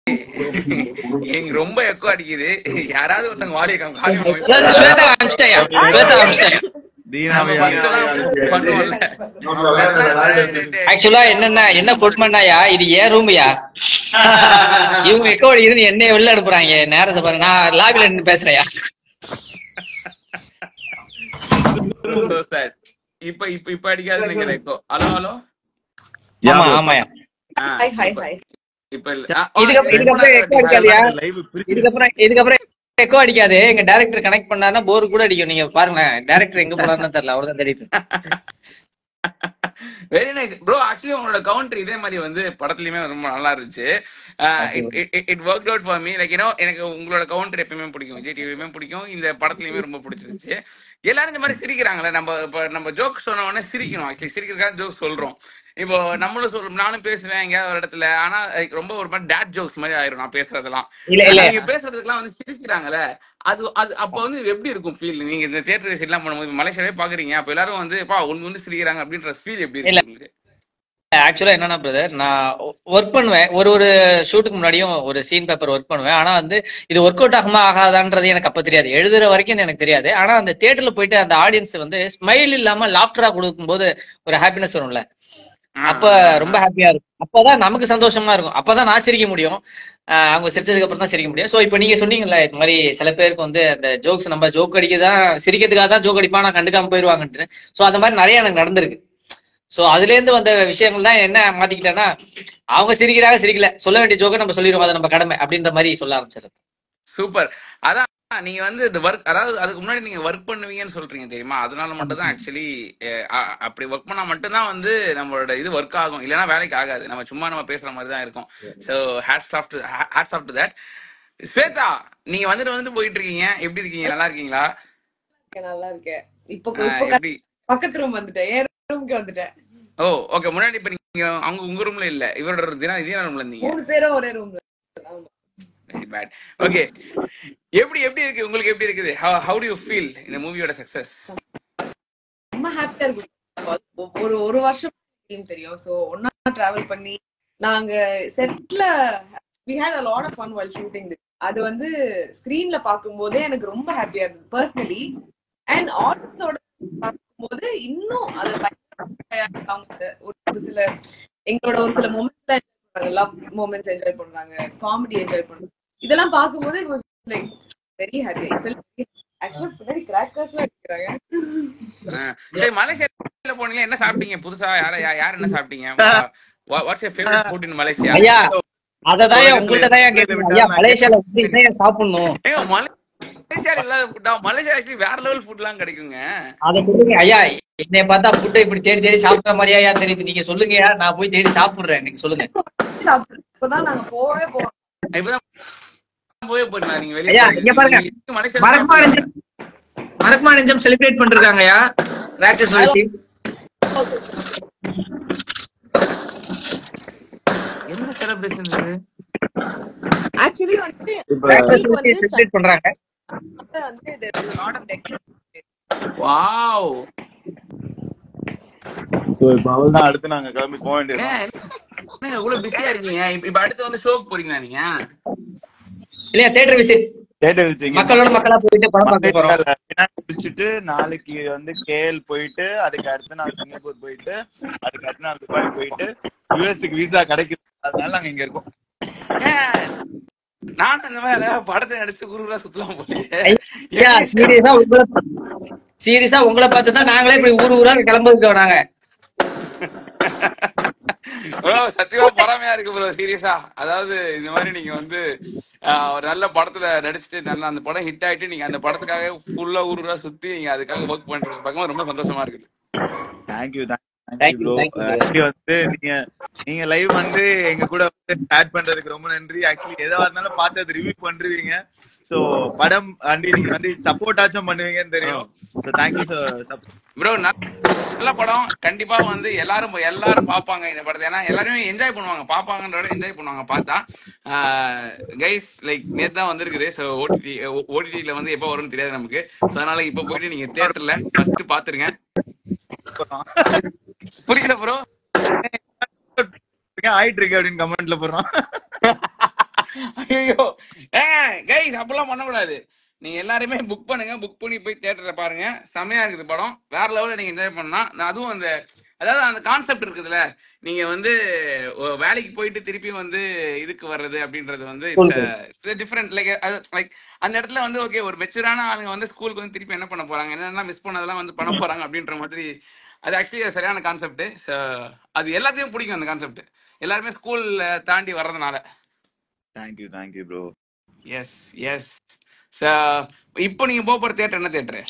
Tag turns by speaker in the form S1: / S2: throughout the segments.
S1: எனக்கு ரொம்ப எக்கோ அடிக்குது யாராவது ஒருத்தங்க வாடிய
S2: ஸ்வேதா அமிச்சிட்டாயா ஸ்வேதா அமிச்சிட்டாயா
S3: தீனாவே
S1: பண்ணுவோம்ல
S2: ஆக்சுவலா என்னன்னா என்ன கொடுமைன்னாயா இது ஏன் ரூம்யா இவங்க எக்கோ அடிக்கிறது என்னைய வெளில அனுப்புறாங்க நேரத்தை பாருங்க நான் லாபில நின்று பேசுறேயா
S1: So sad. இப்ப இப்ப இப்ப அடிக்காது நினைக்கிறேன் இப்போ ஹலோ ஹலோ
S2: ஆமா ஆமாயா
S4: ஹாய் ஹாய் ஹாய்
S1: இப்ப இல்ல ஆ,
S2: இதுக்கப்புறம் இதுக்கப்புறம் எக்கோ அடிக்காதயா
S3: லைவ்
S2: இதுக்கப்புறம் இதுக்கப்புறம் எக்கோ அடிக்காது எங்க டைரக்டர் கனெக்ட் பண்ணாருன்னா போர் கூட அடிக்கும் நீங்க பாருங்க டைரக்டர் எங்க போறாருன்னு தெரியல அவர்தான் தெரியுது
S1: வெரி நைஸ் ப்ரோ ஆக்சுவலி உங்களோட கவுண்டர் இதே மாதிரி வந்து படத்துலயுமே ரொம்ப நல்லா இருந்துச்சு it work out for me like you know எனக்கு உங்களோட கவுண்டர் எப்பயுமே பிடிக்கும் விஜய் டிவியுமே பிடிக்கும் இந்த படத்துலயுமே ரொம்ப பிடிச்சிருந்துச்சு எல்லாரும் இந்த மாதிரி சிரிக்கிறாங்களே நம்ம இப்ப நம்ம ஜோக் சொன்ன உடனே சிரிக்கணும் ஆக்சுவலி சிரிக்கிறதுக்காக ஜோக் சொல்றோம் இப்போ நம்மளும் சொல் நானும் பேசுவேன் எங்கேயாவது ஒரு இடத்துல ஆனா like ரொம்ப ஒரு மாதிரி டேட் ஜோக்ஸ் மாதிரி ஆயிரும் நான் பேசுறதெல்லாம்
S2: இல்ல இல்ல
S1: நீங்க பேசுறதுக்கெல்லாம் வந்து சிரிக்கிறாங்கல்ல அது அது அப்ப வந்து எப்படி இருக்கும் ஃபீல் நீங்க இந்த தியேட்டர் விசிட் எல்லாம் பண்ணும்போது மலேசியாவே பாக்குறீங்க அப்ப எல்லாரும் வந்து பா ஒன்னு வந்து சிரிக்கிறாங்க அப்படின்ற ஃபீல் எப்படி
S2: இல்ல.
S1: இருக்கு உங்களுக்கு
S2: ஆக்சுவலா என்னன்னா பிரதர் நான் ஒர்க் பண்ணுவேன் ஒரு ஒரு ஷூட்டுக்கு முன்னாடியும் ஒரு சீன் பேப்பர் ஒர்க் பண்ணுவேன் ஆனா வந்து இது ஒர்க் அவுட் ஆகுமா ஆகாதான்றது எனக்கு அப்ப தெரியாது எழுதுற வரைக்கும் எனக்கு தெரியாது ஆனா அந்த தியேட்டர்ல போயிட்டு அந்த ஆடியன்ஸ் வந்து ஸ்மைல் இல்லாம லாஃப்டரா கொடுக்கும்போது ஒரு ஹாப்பினஸ் வரும்ல அப்ப ரொம்ப ஹாப்பியா இருக்கும் அப்பதான் நமக்கு சந்தோஷமா இருக்கும் அப்பதான் நான் சிரிக்க முடியும் ஆஹ் அவங்க சிரிச்சதுக்கு அப்புறம் தான் சிரிக்க முடியும் சோ இப்ப நீங்க சொன்னீங்கல்ல இது மாதிரி சில பேருக்கு வந்து அந்த ஜோக்ஸ் நம்ம ஜோக் அடிக்கதான் சிரிக்கிறதுக்காக தான் ஜோக் அடிப்பா நான் கண்டுக்காம போயிருவாங்கன்ட்டு சோ அந்த மாதிரி நிறைய எனக்கு நடந்திருக்கு சோ அதுல இருந்து வந்த விஷயங்கள் தான் என்ன மாத்திக்கிட்டேன்னா அவங்க சிரிக்கிறாங்க சிரிக்கல சொல்ல வேண்டிய ஜோக்க நம்ம சொல்லிடுவோம் அது நம்ம கடமை அப்படின்ற மாதிரி சொல்ல ஆரம்பிச்சிருது
S1: சூப்பர் அதான் நீங்க வந்து இந்த ஒர்க் அதாவது அதுக்கு முன்னாடி நீங்க ஒர்க் பண்ணுவீங்கன்னு சொல்றீங்க தெரியுமா அதனால மட்டும் தான் ஆக்சுவலி அப்படி ஒர்க் பண்ணா மட்டும்தான் வந்து நம்மளோட இது ஒர்க் ஆகும் இல்லைன்னா வேலைக்கு ஆகாது நம்ம சும்மா நம்ம பேசுற மாதிரி தான் இருக்கும் so hats off to hats off to that Shweta நீங்க வந்துட்டு வந்துட்டு போயிட்டு இருக்கீங்க எப்படி இருக்கீங்க நல்லா இருக்கீங்களா
S4: இருக்கேன், நல்லா இருக்கேன் இப்போ
S1: ஆஹ்
S4: இப்போ
S1: எப்படி
S4: பக்கத்து ரூம் வந்துட்டேன் என் ரூமுக்கு வந்துட்டேன்
S1: ஓ ஓகே முன்னாடி இப்ப நீங்க அவங்க உங்க ரூம்ல இல்ல இவரோட தினா இதே ரூம்ல இருந்தீங்க
S4: மூணு பேரும் ஒரே ரூம்ல
S1: வெரி பேட் ஓகே எப்படி எப்படி இருக்கு உங்களுக்கு எப்படி இருக்குது ஹவு டு யூ ஃபீல் இந்த மூவியோட சக்சஸ்
S4: ரொம்ப ஹாப்பியா இருக்கும் ஒரு ஒரு வருஷம் டீம் தெரியும் சோ ஒன்னா டிராவல் பண்ணி நாங்க செட்ல we had a lot of fun while shooting this அது வந்து ஸ்கிரீன்ல பாக்கும்போதே எனக்கு ரொம்ப ஹாப்பியா இருந்தது பர்சனலி அண்ட் ஆடியன்ஸோட பார்க்கும்போது இன்னும் அது பயங்கர அவங்க ஒரு சில எங்களோட ஒரு சில மூமெண்ட்ஸ் என்ஜாய் பண்றாங்க லவ் மூமெண்ட்ஸ் என்ஜாய் பண்றாங்க காமெடி என்ஜாய் பண்றாங்க இதெல்லாம் பார்க்கும்போது it was like very happy ஆக்சுவலா பின்னாடி கிராக்கர்ஸ்லாம் அடிக்கிறாங்க
S1: சரி மலேசியால போனீங்க என்ன சாப்பிட்டீங்க புதுசா யார யா- யார் என்ன சாப்பிட்டீங்க what's your favourite food in Malaysia
S2: ஐயா அததான் உங்கள்ட்ட தான் கேட்கணும் ஐயா மலேசியால வந்து இதையா சாப்பிடணும்
S1: ஏங்க மலேசியால இல்லாத ஃபுட்டா மலேசியா ஆக்சுவலி வேற லெவல் ஃபுட்லாம் கிடைக்குங்க
S2: அதை சொல்லுங்க ஐயா என்னைய பார்த்தா ஃபுட்டை இப்படி தேடி தேடி சாப்பிடுற மாதிரியா தெரியுது நீங்க சொல்லுங்கயா நான் போய் தேடி சாப்பிடுறேன் நீங்க சொல்லுங்க
S4: சாப்பிடுறோம் இப்பதான் நாங்க போவே போறோம்
S1: இப்பதான் போய் போறீங்களா நீங்க வெளிய
S2: ஐயா
S1: போறீங்க.
S2: இங்க பாருங்க
S1: நீங்க இதுக்கு மலேசியால
S2: மறக்குமா நெஞ்சம் மறக்குமா நெஞ்சம் செலிப்ரேட் பண்றாங்க ஐயா கிராக்கர்ஸ் வச்சு
S1: என்ன செலிப்ரேஷன் இது
S4: ஆக்சுவலி வந்து
S2: கிராக்கர்ஸ்
S4: week
S2: வச்சு
S4: வந்து
S2: செலிப்ரேட் பண்றாங்க
S4: சண்டை வந்து இது lot of decoration
S1: wow
S3: so இப்ப அவள் தான் அடுத்து நாங்க கிளம்பி போக வேண்டியது
S1: என்னங்க இவ்வளவு பிஸியா இருக்கீங்க இப்ப இப்ப அடுத்து வந்து ஷோக்கு போறீங்களா நீங்க
S2: இல்லையா தேட்டர் விசிட்
S3: தேட்டர் வச்சீங்க
S2: மக்களோட மக்களா போயிட்டு படம் பார்க்க போறோம்
S3: முடிச்சுட்டு நாளைக்கு வந்து கேஎல் போயிட்டு அதுக்கு அடுத்து நாள் சிங்கப்பூர் போயிட்டு அதுக்கு அடுத்து நாள் துபாய் போயிட்டு யூஎஸ்க்கு விசா கிடைக்குது அதனால நாங்க இங்க இருக்கோம்
S1: நானும் இந்த மாதிரி ஏதாவது படத்தை நடிச்சு குருவா சுத்தலாம் போலயே
S2: ஐயா சீரியஸா உங்களை சீரியஸா உங்களை பார்த்து தான் நாங்களே இப்படி ஊர் ஊரா கிளம்பிருக்கோம் நாங்க
S1: ப்ரோ சத்தியமா பொறாமையா இருக்கு ப்ரோ சீரியஸா அதாவது இந்த மாதிரி நீங்க வந்து ஆஹ், ஒரு நல்ல படத்துல நடிச்சுட்டு நல்லா அந்த படம் ஹிட் ஆயிட்டு நீங்க அந்த படத்துக்காக ஃபுல்லா ஊருரா சுத்தி நீங்க அதுக்காக ஒர்க் பண்றது பார்க்கும்போது ரொம்ப சந்தோஷமா இருக்குது
S3: thank you
S2: Thank
S3: thank you
S2: you,
S3: bro
S2: thank you, bro.
S3: Actually வந்து நீங்க நீங்க லைவ் வந்து எங்க கூட வந்து ஆட் பண்றதுக்கு ரொம்ப நன்றி ஆக்சுவலி எதா இருந்தாலும் பார்த்து அது ரிவ்யூ பண்றீங்க சோ படம் அண்டி நீங்க வந்து சப்போர்ட் ஆச்சும் பண்ணுவீங்கன்னு தெரியும் சோ தேங்க்யூ சார்
S1: ப்ரோ நல்ல படம் கண்டிப்பா வந்து எல்லாரும் எல்லாரும் பாப்பாங்க இந்த படத்தை ஏன்னா எல்லாருமே என்ஜாய் பண்ணுவாங்க பாப்பாங்கன்றத என்ஜாய் பண்ணுவாங்க பார்த்தா கைஸ் லைக் நேத்து தான் வந்திருக்குது ஸோ ஓடிடி ஓடிடில வந்து எப்போ வரும்னு தெரியாது நமக்கு ஸோ அதனால இப்போ போயிட்டு நீங்க தியேட்டர்ல ஃபர்ஸ்ட் பாத்துருங்க புரியல ப்ரோ
S3: ஆயிட்டு இருக்கு அப்படின்னு கமெண்ட்ல போடுறோம்
S1: ஐயோ ஏங்க கைஸ் அப்பெல்லாம் பண்ணக்கூடாது நீங்க எல்லாருமே புக் பண்ணுங்க புக் பண்ணி போய் தியேட்டர்ல பாருங்க செமையா இருக்குது படம் வேற லெவல்ல நீங்க என்ஜாய் பண்ணலாம் நான் அதுவும் அந்த அதாவது அந்த கான்செப்ட் இருக்குதுல்ல நீங்க வந்து ஒ- வேலைக்கு போயிட்டு திருப்பி வந்து இதுக்கு வர்றது அப்படின்றது வந்து இட்ஸ் டிஃப்ரெண்ட் லைக் லைக் அந்த இடத்துல வந்து ஓகே ஒரு மெச்சூரான ஆளுங்க வந்து ஸ்கூலுக்கு வந்து திருப்பி என்ன பண்ண போறாங்க என்னென்ன மிஸ் பண்ணதெல்லாம் வந்து பண்ண போறாங்க அப்படின்ற மாதிரி அது ஆக்சுவலி சரியான கான்செப்ட் அது எல்லாத்தையும் பிடிக்கும் அந்த கான்செப்ட் எல்லாருமே ஸ்கூல் தாண்டி வர்றதுனால
S3: thank you thank you bro
S1: yes yes இப்போ நீங்க போக போற தியேட்டர் என்ன தியேட்டர்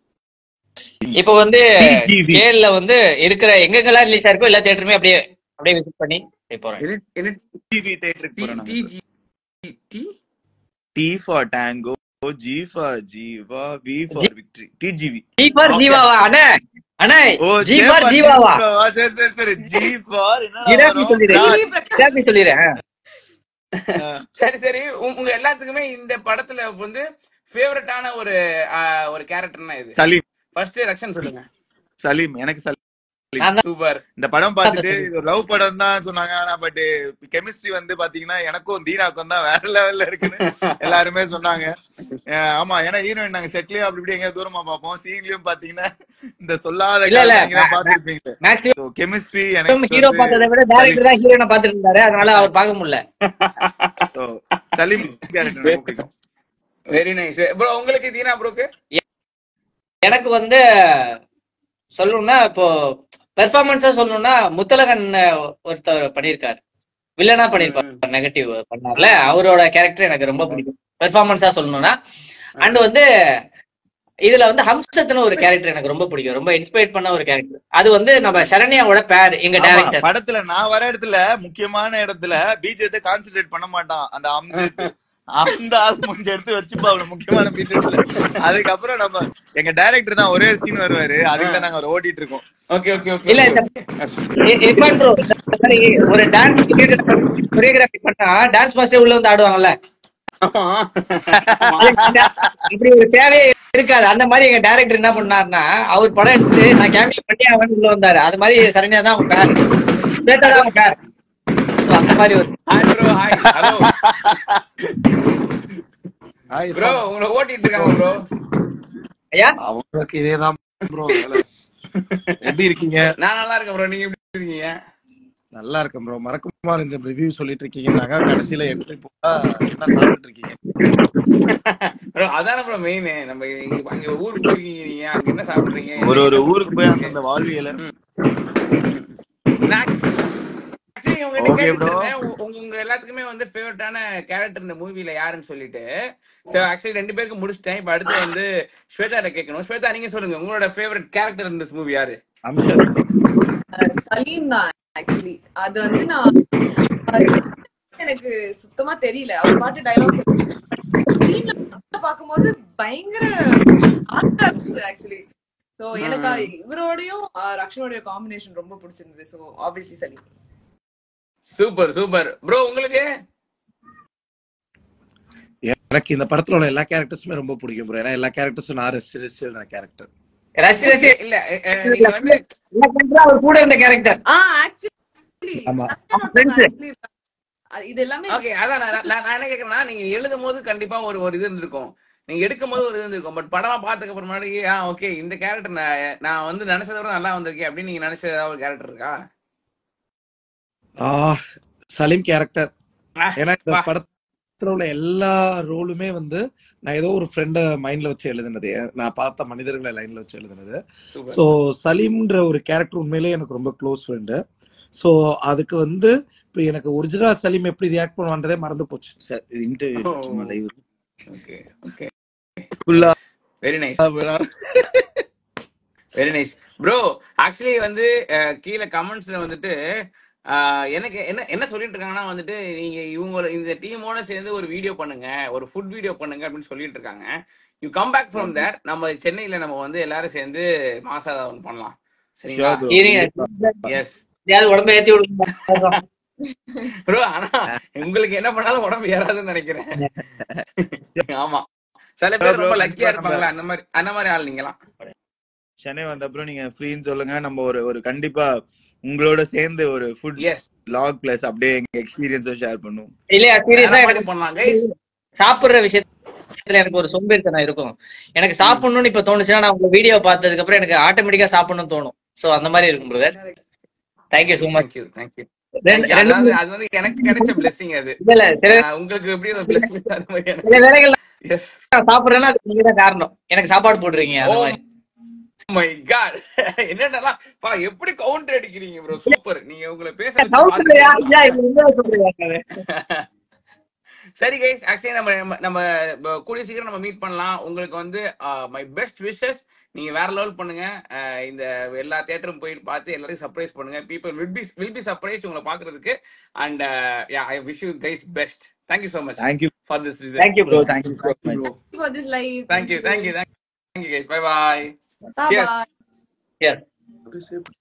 S2: இப்போ வந்து
S3: TGV.
S2: கேஎல்ல வந்து இருக்கிற எங்கெங்கெல்லாம் ரிலீஸ் ஆயிருக்கோ எல்லா தியேட்டருமே அப்படியே அப்படியே விசிட் பண்ணி போய் போறேன்
S3: டிவி தேட்டருக்கு போறோம் நாங்க
S1: TG T
S3: T for tango G for Jeeva V for victory TGV
S2: G for
S1: Okay.
S2: ஜீவாவா அண்ணே அண்ணே
S3: oh
S2: G
S3: J
S2: for
S3: for
S2: ஜீவாவா
S3: ஜீவாவா சரி சரி சரி ஜி ஃபார் என்னடா
S2: ஜிராஃபி
S3: வரும்
S2: சொல்லிடுறேன்
S4: டிவி பிரகாஷ்
S2: ஜிராஃபி சொல்லிடுறேன்
S3: அஹ்,
S1: சரி சரி உங்க உங்க எல்லாத்துக்குமே இந்த படத்துல வந்து ஃபேவரட்டான ஒரு ஆஹ், ஒரு கேரக்டர்னா இது
S3: சலீம்
S1: ஃபர்ஸ்ட் ரக்ஷன் சொல்லுங்க
S3: சலீம் எனக்கு சலீம்
S2: நான் தான்
S1: சூப்பர்
S3: இந்த படம் பார்த்துட்டு
S2: சலீம்.
S3: இது லவ் படம் தான் சொன்னாங்க ஆனா பட் கெமிஸ்ட்ரி வந்து பாத்தீங்கன்னா எனக்கும் தீனாக்கும் தான் வேற லெவல்ல இருக்குன்னு எல்லாருமே சொன்னாங்க அஹ் ஆமா ஏன்னா ஹீரோயின் நாங்க செட்லயும் அப்படி இப்படி எங்க தூரமா பார்ப்போம் சீன்லயும் பாத்தீங்கன்னா இந்த சொல்லாத
S2: இல்ல இல்ல
S3: காரணம் நீங்க தான் பாத்துருப்பீங்க
S2: மேக்ஸிமம்
S3: கெமிஸ்ட்ரி எனக்கு
S2: ஹீரோ
S3: வந்து
S2: பார்த்ததை விட டேரக்டர் தான் ஹீரோனை பார்த்துட்டு இருந்தாரு அதனால அவர் பார்க்க முடியல
S3: So, சலீம் கேரக்டர் ரொம்ப பிடிக்கும்
S1: வெரி நைஸ் ப்ரோ உங்களுக்கு தீனா ப்ரோக்கு
S2: எனக்கு வந்து சொல்லணும்னா இப்போ பெர்ஃபார்மன்ஸா சொல்லணும்னா முத்தலகன் ஒருத்தர் பண்ணியிருக்காரு வில்லனா பண்ணிருப்பாரு நெகட்டிவ் பண்ணார்ல அவரோட கேரக்டர் எனக்கு ரொம்ப பிடிக்கும் பெர்ஃபார்மன்ஸா சொல்லணும்னா அண்ட் வந்து இதுல வந்து ஹம்சத்னு ஒரு கேரக்டர் எனக்கு ரொம்ப பிடிக்கும் ரொம்ப இன்ஸ்பயர் பண்ண ஒரு கேரக்டர் அது வந்து நம்ம சரண்யாவோட பேர் எங்க
S3: ஆமா,
S2: டேரக்டர்
S3: படத்துல நான் வர இடத்துல முக்கியமான இடத்துல பீஜத்தை கான்சென்ட்ரேட் பண்ண மாட்டான் அந்த அம்ஜித் அந்த ஆள் முடிஞ்ச எடுத்து வச்சுப்பா அவன முக்கியமான பீஜத்துல அதுக்கப்புறம் நம்ம எங்க டைரக்டர் தான் ஒரே சீன் வருவாரு அதுக்கு தான் நாங்க அவர் ஓட்டிட்டு இருக்கோம்
S1: ஓகே ஓகே ஓகே
S2: இல்ல இந்த இர்ஃபான் bro, இந்த மாதிரி ஒரு டான்ஸ் கொரியோகிராஃபி பண்ணா டான்ஸ் மாஸ்டர் உள்ள வந்து ஆடுவாங்கல்ல இப்படி ஒரு தேவையே இருக்காது அந்த மாதிரி எங்க டைரக்டர் என்ன பண்ணாருன்னா அவர் படம் எடுத்து நான் கேமியோ பண்ணி அவன் உள்ள வந்தாரு அது மாதிரி சரண்யா தான் அவங்க பேர் ஸ்வேதா தான் அவங்க பேர் So, அந்த மாதிரி ஒரு
S1: hi bro hi hello
S5: hi
S1: bro உங்களை ஓட்டிட்டு இருக்காங்க ப்ரோ
S2: ஐயா
S5: அவங்களுக்கு இதேதான் ப்ரோ எப்படி இருக்கீங்க
S1: நான் நல்லா இருக்கேன் ப்ரோ நீங்க எப்படி இருக்கீங்க
S5: நல்லா இருக்கேன் ப்ரோ மறக்குமா இந்த ரிவ்யூ சொல்லிட்டு இருக்கீங்கன்னாங்க கடைசியில என்ட்ரி போட்டா என்ன சாப்பிட்டு இருக்கீங்க
S1: ப்ரோ அதான ப்ரோ மெயின் நம்ம இங்க அங்க ஊருக்கு போயிருக்கீங்க நீங்க அங்க என்ன சாப்பிடுறீங்க
S3: ஒரு ஒரு ஊருக்கு போய் அந்த வாழ்வியல
S1: நான் actually உங்ககிட்ட
S3: Okay,
S1: கேட்டுட்டு
S3: bro.
S1: இருந்தேன். உ- உங்க உங்க எல்லாத்துக்குமே வந்து ஃபேவரட்டான கேரக்டர் இந்த மூவில யாருன்னு சொல்லிட்டு சோ ஆக்சுவலி ரெண்டு பேருக்கு முடிச்சிட்டேன் இப்ப அடுத்து வந்து ஸ்வேதாட்ட கேட்கணும் ஸ்வேதா நீங்க சொல்லுங்க உங்களோட ஃபேவரட் கேரக்டர் இந்த மூவி யாரு
S5: அம்ஷத்
S4: சலீம் தான் ஆக்சுவலி அது வந்து நான் அது எனக்கு சுத்தமா தெரியல அவர் பாட்டு டைலாக் பார்க்கும்போது பயங்கர ஆர்ட்டா இருந்துச்சு ஆக்சுவலி சோ எனக்கு
S1: ம்.
S4: இவரோடையும் ஆஹ், ரக்ஷனோடைய காம்பினேஷன் ரொம்ப பிடிச்சிருந்தது so obviously Saleem
S1: super super bro உங்களுக்கு
S5: எனக்கு இந்த படத்துல உள்ள எல்லா கேரக்டர்ஸுமே ரொம்ப பிடிக்கும் ப்ரோ ஏன்னா எல்லா கேரக்டர்ஸும் நான் ரசி ரசி கேரக்டர்
S2: ரசி ரசி
S1: இல்ல அஹ், அஹ், நீங்க வந்து
S2: எல்லா character அவர் கூட இருந்த கேரக்டர்
S4: ஆ ஆக்சுவலி
S5: ஆமா.
S4: ஆக்சுவலி இது எல்லாமே
S1: ஓகே அதான் நான் நான் நான் என்ன கேக்குறேன்னா நீங்க எழுதும் போது கண்டிப்பா ஒரு ஒரு இது இருந்திருக்கும் நீங்க எடுக்கும் போது ஒரு இது இருந்திருக்கும் பட் படமா பார்த்ததுக்கு அப்புறமாடி ஆ ஓகே இந்த கேரக்டர் நான் நான் வந்து நினைச்சதை விட நல்லா வந்திருக்கேன் அப்படின்னு நீங்க நினைச்ச ஏதாவது ஒரு கேரக்டர் இருக்கா
S5: ஆ சலீம் கேரக்டர்
S1: ஆ,
S5: ஏன்னா இந்த
S1: வா.
S5: படத்துல உள்ள எல்லா ரோலுமே வந்து நான் ஏதோ ஒரு ஃப்ரெண்ட மைண்ட்ல வச்சு எழுதுனது நான் பார்த்த மனிதர்களை லைன்ல வச்சு எழுதுனது
S1: Super.
S5: ஸோ சலீம்ன்ற ஒரு கேரக்டர் உண்மையிலேயே எனக்கு ரொம்ப க்ளோஸ் ஃப்ரெண்டு ஸோ அதுக்கு வந்து இப்போ எனக்கு ஒரிஜினலா சலீம் எப்படி ரியாக்ட் பண்ணுவான்றதே மறந்து போச்சு
S3: சார் இன்டர்வியூ சும்மா லைவ்
S1: ஓகே ஓகே
S5: ஃபுல்லா
S1: very nice very nice bro actually வந்து அஹ், கீழே கமெண்ட்ஸ்ல வந்துட்டு அஹ், எனக்கு என்ன என்ன சொல்லிட்டு இருக்காங்கன்னா வந்துட்டு நீங்க இவங்க இந்த டீமோட சேர்ந்து ஒரு வீடியோ பண்ணுங்க ஒரு ஃபுட் வீடியோ பண்ணுங்க அப்படின்னு சொல்லிட்டு இருக்காங்க you come back from that நம்ம சென்னையில நம்ம வந்து எல்லாரும் சேர்ந்து மாசாதா ஒன்று பண்ணலாம் சரிங்களா
S3: Sure, bro.
S2: இருங்க
S1: எஸ்
S2: எப்படியாவது உடம்ப ஏத்தி விடுங்க
S1: ப்ரோ ஆனா உங்களுக்கு என்ன பண்ணாலும் உடம்பு ஏறாதுன்னு நினைக்கிறேன் ஆமா சில பேர் ரொம்ப லக்கியா இருப்பாங்களா அந்த மாதிரி அந்த மாதிரி ஆள் நீங்களாம்
S3: சென்னை வந்த அப்புறம் நீங்க ஃப்ரீன்னு சொல்லுங்க நம்ம ஒரு ஒரு கண்டிப்பா உங்களோட சேர்ந்து ஒரு ஃபுட்
S1: எஸ்
S3: லாக் பிளஸ் அப்படியே எங்க எக்ஸ்பீரியன்ஸும் ஷேர் பண்ணுவோம்
S2: இல்லையா
S1: வேற
S2: சீரியஸா
S1: மாதிரி
S2: எனக்கு
S1: பண்ணலாம் கைஸ்
S2: சாப்பிடுற விஷயத்துல எனக்கு ஒரு சோம்பேறித்தனம் இருக்கும் எனக்கு சாப்பிடணும்னு இப்ப தோணுச்சுன்னா நான் உங்க வீடியோ பார்த்ததுக்கு அப்புறம் எனக்கு ஆட்டோமேட்டிக்கா சாப்பிடணும்னு தோணும் சோ அந்த மாதிரி இருக்கும் brother thank you so much
S1: thank you thank you
S2: ரெண்டு
S1: தேங்க்யூ
S2: ரெண்டு
S1: அதாவது அது வந்து எனக்கு கிடைச்ச பிளெஸிங் அது
S2: இல்ல இல்ல சில
S1: ஆஹ் உங்களுக்கு எப்படி ஒரு பிளெஸிங் அது மாதிரி
S2: சில
S1: எனக்கு
S2: வேலைகள்
S1: எஸ்
S2: நான் சாப்பிடுறேன்னா அதுக்கு நீங்க தான் காரணம் எனக்கு சாப்பாடு போடுறீங்க
S1: ஓ
S2: அந்த மாதிரி
S1: மை காட் என்னடா பா எப்படி கவுண்டர் அடிக்கிறீங்க ப்ரோ சூப்பர் நீங்க உங்களை பேச வச்சு
S2: டவுட்
S1: பார்த்துட்டே
S2: இல்லையா
S1: இருக்கலாம்
S2: ஐயா இப்ப என்ன சொல்றீங்க
S1: சரி கைஸ் ஆக்சுவலி நம்ம நம்ம நம்ம ப- கூடிய சீக்கிரம் நம்ம மீட் பண்ணலாம் உங்களுக்கு வந்து மை பெஸ்ட் விஷஸ் நீங்க வேற லெவல் பண்ணுங்க ஆஹ் இந்த எல்லா தியேட்டரும் போய் பார்த்து எல்லாரையும் சர்ப்ரைஸ் பண்ணுங்க people will be will be surprise உங்களை பாக்குறதுக்கு and yeah I wish you guys best thank you so much
S3: thank you
S1: for this இது
S2: thank you
S3: bro
S2: bro
S3: thank you so
S5: thank you
S3: much
S5: bro
S4: for this live.
S1: Thank you thank you thank you guys bye bye
S4: Bye
S1: Cheers.
S4: bye.
S2: Yes.
S5: அப்படியே save